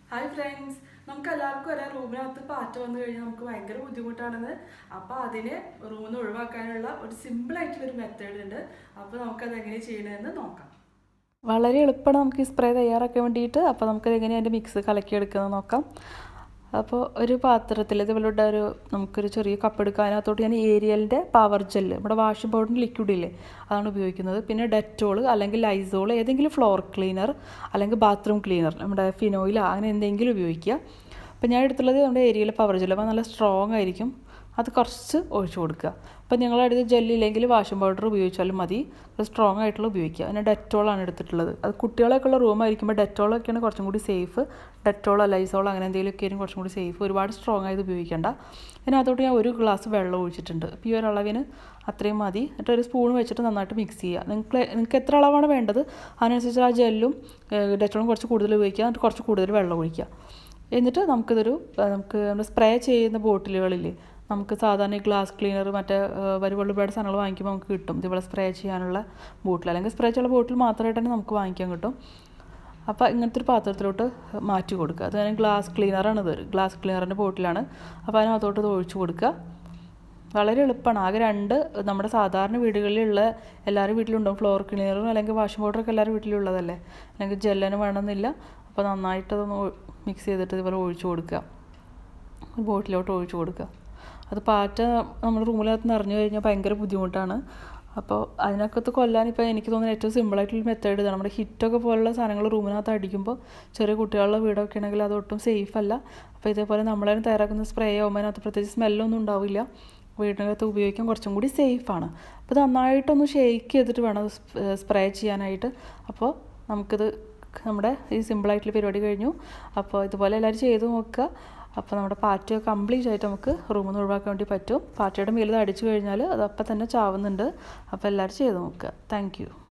hi friends നമുക്ക് എല്ലാവർക്കും ഒരേ റൂമിനകത്ത് പാറ്റ വന്നു കഴിഞ്ഞാൽ നമുക്ക് ഭയങ്കര ബുദ്ധിമുട്ടാണെന്ന് അപ്പോൾ അതിനെ റൂമിൽ നിന്ന് ഒഴിവാക്കാനുള്ള ഒരു സിമ്പിൾ ആയിട്ടുള്ള ഒരു മെത്തേഡ് ഉണ്ട് അപ്പോൾ നമുക്കത് എങ്ങനെ ചെയ്യണമെന്ന് നോക്കാം വളരെ എളുപ്പമാണ് നമുക്ക് ഈ സ്പ്രേ തയ്യാറാക്കാൻ വേണ്ടിയിട്ട് അപ്പോൾ നമുക്കത് എങ്ങനെയാണ് അതിൻ്റെ മിക്സ് കലക്കിയെടുക്കുന്നത് നോക്കാം അപ്പോൾ ഒരു പാത്രത്തിൽ ഇതുപോലുള്ള ഒരു നമുക്കൊരു ചെറിയ കപ്പ് എടുക്കുക അതിനകത്തോട്ട് ഞാൻ ഏരിയലിൻ്റെ പവർ ജെല്ല് നമ്മുടെ വാഷിംഗ് പൗഡറിൻ്റെ ലിക്വിഡ് ഇല്ലേ അതാണ് ഉപയോഗിക്കുന്നത് പിന്നെ ഡെറ്റോൾ അല്ലെങ്കിൽ ലൈസോൾ ഏതെങ്കിലും ഫ്ലോർ ക്ലീനർ അല്ലെങ്കിൽ ബാത്റൂം ക്ലീനർ നമ്മുടെ ഫിനോയില അങ്ങനെ എന്തെങ്കിലും ഉപയോഗിക്കുക അപ്പോൾ ഞാൻ എടുത്തുള്ളത് നമ്മുടെ ഏരിയയിലെ പവർ ജെല്ല് അപ്പോൾ നല്ല സ്ട്രോങ് ആയിരിക്കും അത് കുറച്ച് ഒഴിച്ചു കൊടുക്കുക അപ്പോൾ നിങ്ങളുടെ അടുത്ത് ജെല്ലില്ലെങ്കിൽ വാഷിംഗ് പൗഡർ ഉപയോഗിച്ചാലും മതി അത് സ്ട്രോങ് ആയിട്ടുള്ള ഉപയോഗിക്കുക പിന്നെ ഡെറ്റോളാണ് എടുത്തിട്ടുള്ളത് അത് കുട്ടികളൊക്കെ ഉള്ള റൂമായിരിക്കുമ്പോൾ ഡെറ്റോളൊക്കെയാണ് കുറച്ചും കൂടി സേഫ് ഡെറ്റോളോ ലൈസോളോ അങ്ങനെ എന്തെങ്കിലുമൊക്കെ ആയിരിക്കും കുറച്ചും കൂടി സേഫ് ഒരുപാട് സ്ട്രോങ് ആയത് ഉപയോഗിക്കേണ്ട അതിനകത്തോട്ട് ഞാൻ ഒരു ഗ്ലാസ് വെള്ളം ഒഴിച്ചിട്ടുണ്ട് അപ്പോൾ ഈ ഒരു അളവിന് അത്രയും മതി എന്നിട്ട് ഒരു സ്പൂൺ വെച്ചിട്ട് നന്നായിട്ട് മിക്സ് ചെയ്യുക നിങ്ങൾക്ക് നിങ്ങൾക്ക് എത്ര അളവാണ് വേണ്ടത് അതിനനുസരിച്ച് ആ ജെല്ലും ഡെറ്റോളും കുറച്ച് കൂടുതൽ ഉപയോഗിക്കുക എന്നിട്ട് കുറച്ച് കൂടുതൽ വെള്ളം ഒഴിക്കുക എന്നിട്ട് നമുക്കിതൊരു നമുക്ക് നമ്മൾ സ്പ്രേ ചെയ്യുന്ന ബോട്ടിലുകളില്ലേ നമുക്ക് സാധാരണ ഈ ഗ്ലാസ് ക്ലീനർ മറ്റേ വരുവള്ള ഒരുപാട് സാധനങ്ങൾ വാങ്ങിക്കുമ്പോൾ നമുക്ക് കിട്ടും ഇതുപോലെ സ്പ്രേ ചെയ്യാനുള്ള ബോട്ടിൽ അല്ലെങ്കിൽ സ്പ്രേ ചെയ്യാനുള്ള ബോട്ടിൽ മാത്രമായിട്ട് തന്നെ നമുക്ക് വാങ്ങിക്കാൻ കിട്ടും അപ്പോൾ ഇങ്ങനത്തെ ഒരു പാത്രത്തിലോട്ട് മാറ്റി കൊടുക്കുക അത് ഞാൻ ഗ്ലാസ് ക്ലീനറാണ് ഇത് ഗ്ലാസ് ക്ലീനറിൻ്റെ ബോട്ടിലാണ് അപ്പോൾ അതിനകത്തോട്ട് ഇത് ഒഴിച്ചു കൊടുക്കുക വളരെ എളുപ്പമാണ് ആകെ രണ്ട് നമ്മുടെ സാധാരണ വീടുകളിലുള്ള എല്ലാവരും വീട്ടിലുണ്ടാവും ഫ്ലോർ ക്ലീനറും അല്ലെങ്കിൽ വാഷിംഗ് പൗഡറൊക്കെ എല്ലാവരും വീട്ടിലുള്ളതല്ലേ അല്ലെങ്കിൽ ജെല്ലന് വേണമെന്നില്ല അപ്പോൾ നന്നായിട്ട് അതൊന്ന് മിക്സ് ചെയ്തിട്ട് ഇതുപോലെ ഒഴിച്ചു കൊടുക്കുക ബോട്ടിലോട്ട് ഒഴിച്ചു കൊടുക്കുക അത് പാറ്റ നമ്മൾ റൂമിനകത്ത് നിറഞ്ഞു കഴിഞ്ഞാൽ ഭയങ്കര ബുദ്ധിമുട്ടാണ് അപ്പോൾ അതിനകത്ത് കൊല്ലാൻ ഇപ്പോൾ എനിക്ക് തോന്നുന്നത് ഏറ്റവും സിമ്പിളായിട്ടുള്ള മെത്തേഡ് ഇതാണ് നമ്മുടെ ഹിറ്റൊക്കെ പോലുള്ള സാധനങ്ങൾ റൂമിനകത്ത് അടിക്കുമ്പോൾ ചെറിയ കുട്ടികളുടെ വീടൊക്കെ ആണെങ്കിൽ അത് ഒട്ടും സേഫ് അല്ല അപ്പോൾ ഇതേപോലെ നമ്മളതിന് തയ്യാറാക്കുന്ന സ്പ്രേ ആകുമ്പോൾ അതിനകത്ത് പ്രത്യേകിച്ച് സ്മെല്ലൊന്നും ഉണ്ടാവില്ല വീടിനകത്ത് ഉപയോഗിക്കാൻ കുറച്ചും കൂടി സേഫാണ് അപ്പോൾ ഇത് നന്നായിട്ടൊന്ന് ഷെയ്ക്ക് ചെയ്തിട്ട് വേണം സ്പ്രേ ചെയ്യാനായിട്ട് അപ്പോൾ നമുക്കിത് നമ്മുടെ ഈ സിമ്പിളായിട്ടുള്ള പരിപാടി കഴിഞ്ഞു അപ്പോൾ ഇതുപോലെ എല്ലാവരും ചെയ്ത് നോക്കുക അപ്പോൾ നമ്മുടെ പാറ്റ കംപ്ലീറ്റ് ആയിട്ട് നമുക്ക് റൂമിൽ നിന്ന് ഒഴിവാക്കാൻ വേണ്ടി പറ്റും പാറ്റയുടെ മേലിൽ അടിച്ചു കഴിഞ്ഞാൽ അത് അപ്പം തന്നെ ചാവുന്നുണ്ട് അപ്പോൾ എല്ലാവരും ചെയ്ത് നോക്കുക താങ്ക്